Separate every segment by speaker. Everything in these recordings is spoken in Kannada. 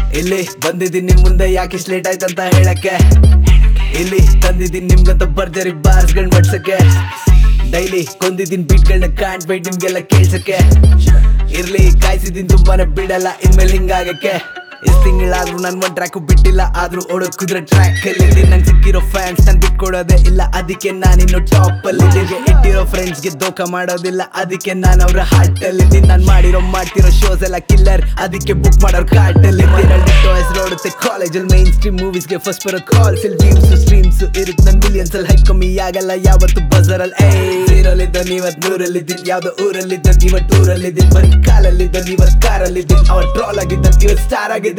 Speaker 1: ಇಲ್ಲಿ ಬಂದಿದ್ದೀನಿ ನಿಮ್ ಮುಂದೆ ಯಾಕೆ ಲೇಟ್ ಆಯ್ತಂತ ಹೇಳಕ್ಕೆ ಇಲ್ಲಿ ತಂದಿದ್ದೀನಿ ನಿಮ್ಗಂತ ಭರ್ಜರಿ ಬಾರ್ಸ್ಗಳ್ ಬಡ್ಸಕ್ಕೆ ಡೈಲಿ ಕೊಂದಿದ್ದೀನಿ ಬೀಟ್ಗಳನ್ನ ಕಾಣ್ಬೇಡಿ ನಿಮ್ಗೆಲ್ಲ ಕೇಳ್ಸಕ್ಕೆ ಇರ್ಲಿ ಕಾಯ್ಸಿದ್ದೀನಿ ತುಂಬಾನೇ ಬಿಡಲ್ಲ ಇನ್ಮೇಲೆ ಹಿಂಗಾಗಕ್ಕೆ ಎಷ್ಟ್ ತಿಂಗಳಾದ್ರೂ ನನ್ ಒಂದ್ ಟ್ರ್ಯಾಕ್ ಬಿಟ್ಟಿಲ್ಲ ಆದ್ರೂ ಓಡೋದ್ ಕುದ್ರೆ ಟ್ರ್ಯಾಕ್ ಅಲ್ಲಿ ನಂಗೆ ಸಿಕ್ಕಿರೋ ಫ್ಯಾನ್ಸ್ ನನ್ ಬಿಟ್ಕೊಡೋದೇ ಇಲ್ಲ ಅದಕ್ಕೆ ನಾನಿನ್ನು ಟಾಪ್ ಅಲ್ಲಿ ಇಟ್ಟಿರೋ ಫ್ರೆಂಡ್ಸ್ ಗೆ ದೋಖ ಮಾಡೋದಿಲ್ಲ ಅದಕ್ಕೆ ನಾನು ಅವ್ರ ಹಾರ್ಟ್ ಅಲ್ಲಿ ನಾನ್ ಮಾಡಿರೋ ಮಾಡ್ತಿರೋ ಶೋಸ್ ಎಲ್ಲ ಕಿಲ್ಲರ್ ಅದಕ್ಕೆ ಬುಕ್ ಮಾಡೋರ್ ಕಾರ್ಟ್ ಅಲ್ಲಿ ಟಾಯ್ಸ್ ನೋಡುತ್ತೆ ಕಾಲೇಜಲ್ಲಿ ಮೈನ್ ಸ್ಟ್ರೀಮ್ ಮೂವೀಸ್ ಗೆ ಫಸ್ಟ್ ಬರೋ ಕಾಲ್ಸ್ ಇಲ್ಲಿ ವ್ಯೂಸ್ ಸ್ಟ್ರೀಮ್ಸ್ ಇರುತ್ತೆ ನನ್ ಮಿಲಿಯನ್ಸ್ ಅಲ್ಲಿ ಹೈ ಕಮ್ಮಿ ಆಗಲ್ಲ ಯಾವತ್ತು ಬಜರ್ ಅಲ್ಲಿ ಏರಲ್ಲಿದ್ದ ನೀವತ್ ನೂರಲ್ಲಿದ್ದೀನಿ ಯಾವ್ದೋ ಊರಲ್ಲಿದ್ದ ಇವತ್ತು ಊರಲ್ಲಿದ್ದೀನಿ ಬರೀ ಕಾಲಲ್ಲಿದ್ದ ನೀವತ್ ಕಾರಲ್ಲಿದ್ದೀನಿ ಅವ ಟ್ರಾಲ್ ಆಗಿದ್ದ ಇವತ್ ಸ್ಟಾರ್ ಆಗಿದ್ದೀನಿ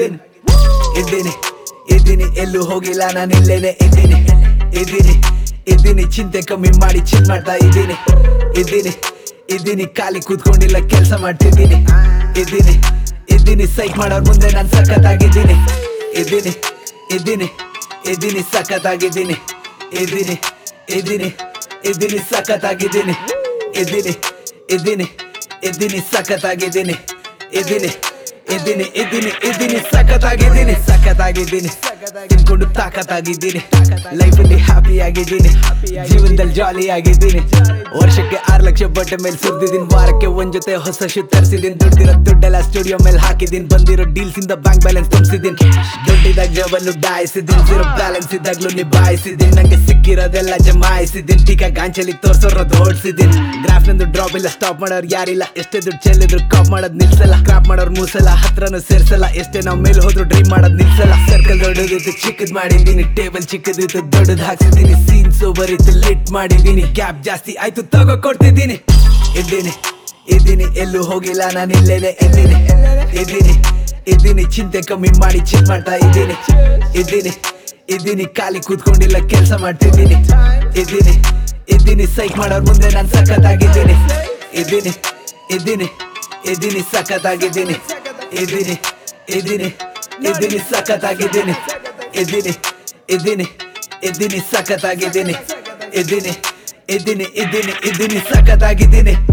Speaker 1: ಇದ್ದೀನಿ ಇದ್ದೀನಿ ಎಲ್ಲೂ ಹೋಗಿಲ್ಲ ನಾನು ಇಲ್ಲೇನೆ ಇದ್ದೀನಿ ಇದ್ದೀನಿ ಇದ್ದೀನಿ ಚಿಂತೆ ಕಮ್ಮಿ ಮಾಡಿ ಚಿನ್ ಮಾಡ್ತಾ ಇದ್ದೀನಿ ಇದ್ದೀನಿ ಇದ್ದೀನಿ ಖಾಲಿ ಕೂತ್ಕೊಂಡಿಲ್ಲ ಕೆಲಸ ಮಾಡ್ತಿದ್ದೀನಿ ಇದ್ದೀನಿ ಇದ್ದೀನಿ ಸೈಕ್ ಮಾಡೋರ್ ಮುಂದೆ ನಾನು ಸಖತ್ತಾಗಿದ್ದೀನಿ ಇದ್ದೀನಿ ಇದ್ದೀನಿ ಇದ್ದೀನಿ ಸಖತ್ತಾಗಿದ್ದೀನಿ ಇದ್ದೀನಿ ಇದ್ದೀನಿ ಇದ್ದೀನಿ ಸಖತ್ತಾಗಿದ್ದೀನಿ ಇದ್ದೀನಿ ಇದ್ದೀನಿ ಇದ್ದೀನಿ ಸಖತ್ತಾಗಿದ್ದೀನಿ ಇದ್ದೀನಿ ಇದ್ದೀನಿ ಇದ್ದೀನಿ ಇದ್ದೀನಿ ಸಖತ್ತಾಗಿದ್ದೀನಿ ಸಖತ್ತಾಗಿದ್ದೀನಿ ತಿನ್ಕೊಂಡು ತಾಕತ್ತಾಗಿದ್ದೀನಿ ಲೈಫಲ್ಲಿ ಹ್ಯಾಪಿ ಆಗಿದ್ದೀನಿ ಜೀವನದಲ್ಲಿ ಜಾಲಿ ಆಗಿದ್ದೀನಿ ವರ್ಷಕ್ಕೆ ಆರು ಲಕ್ಷ ಬಟ್ಟೆ ಮೇಲೆ ಸುರಿದಿದ್ದೀನಿ ವಾರಕ್ಕೆ ಒಂದ್ ಜೊತೆ ಹೊಸ ಶೂ ತರಿಸಿದ್ದೀನಿ ದುಡ್ಡಿರೋ ದುಡ್ಡೆಲ್ಲ ಸ್ಟುಡಿಯೋ ಮೇಲೆ ಹಾಕಿದ್ದೀನಿ ಬಂದಿರೋ ಡೀಲ್ಸ್ ಇಂದ ಬ್ಯಾಂಕ್ ಬ್ಯಾಲೆನ್ಸ್ ತುಂಬಿಸಿದ್ದೀನಿ ದುಡ್ಡಿದಾಗ ಜೇಬನ್ನು ಡಾಯಿಸಿದ್ದೀನಿ ಜೀರೋ ಬ್ಯಾಲೆನ್ಸ್ ಇದ್ದಾಗ್ಲೂ ನಿಭಾಯಿಸಿದ್ದೀನಿ ನಂಗೆ ಸಿಕ್ಕಿರೋದೆಲ್ಲ ಜಮಾಯಿಸಿದ್ದೀನಿ ಟೀಕಾ ಗಾಂಚಲಿ ತೋರ್ಸೋರೋದು ಓಡಿಸಿದ್ದೀನಿ ಗ್ರಾಫ್ ನಂದು ಡ್ರಾಪ್ ಇಲ್ಲ ಸ್ಟಾಪ್ ಮಾಡೋರು ಯಾರಿಲ್ಲ ಎಷ್ಟೇ ದುಡ್ಡು ಚೆಲ್ಲಿದ್ರು ಕಾಪ್ ಮಾಡೋದ್ ನಿಲ್ಸಲ್ಲ ಕ್ರಾಪ್ ಮಾಡೋರು ಮೂಸಲ್ಲ ಹತ್ರನೂ ಸೇರ್ಸಲ್ಲ ಎಷ್ಟೇ ನಾವ್ ಮೇಲೆ ಹೋದ್ರು ಡ್ರೀಮ್ ಮಾಡೋದ್ ನಿಲ್ಸಲ್ಲ ಸರ್ಕಲ್ ದೊಡ್ಡದಿತ್ತು ಚಿಕ್ಕದ್ ಮಾಡಿದ್ದೀನಿ ಟೇಬಲ್ ಚಿಕ್ಕದಿತ್ತು ದೊಡ್ಡದ್ ಹಾಕ್ಸಿದ್ದೀನಿ ಸೀನ್ ಸೋಬರ್ ಇತ್ತು ಲಿಟ್ ಮಾಡಿದ್ದೀನಿ ಗ್ಯಾಪ್ ಜಾಸ್ತಿ ಆಯ್ತು ತಗೋ ಕೊಡ್ತಿದ್ದೀನಿ ಇದ್ದೀನಿ ಇದ್ದೀನಿ ಎಲ್ಲೂ ಹೋಗಿಲ್ಲ ನಾನು ಇಲ್ಲೇನೆ ಇದ್ದೀನಿ ಇದ್ದೀನಿ ಇದ್ದೀನಿ ಚಿಂತೆ ಕಮ್ಮಿ ಮಾಡಿ ಚಿನ್ ಮಾಡ್ತಾ ಇದ್ದೀನಿ ಇದ್ದೀನಿ ಇದ್ದೀನಿ ಖಾಲಿ ಕೂತ್ಕೊಂಡಿಲ್ಲ ಕೆಲಸ ಮಾಡ್ತಿದ್ದೀನಿ ಇದ್ದೀನಿ ಇದ್ದೀನಿ ಸೈಕ್ ಮಾಡೋರ್ ಮುಂದೆ ನಾನು ಸಖತ್ತಾಗಿದ್ದೀನಿ ಇದ್ದೀನಿ ಇದ್ದೀನಿ ಇದ್ದೀನಿ ಸಖತ್ತಾಗಿದ್ದೀನಿ ಇದ್ದೀನಿ ಇದ್ದೀನಿ ಇದ್ದೀನಿ ಸಖತ್ತಾಗಿದ್ದೀನಿ ಇದ್ದೀನಿ ಇದ್ದೀನಿ ಇದ್ದೀನಿ ಸಖತ್ತಾಗಿದ್ದೀನಿ ಇದ್ದೀನಿ ಇದ್ದೀನಿ ಇದ್ದೀನಿ ಇದ್ದೀನಿ ಸಖತ್ತಾಗಿದ್ದೀನಿ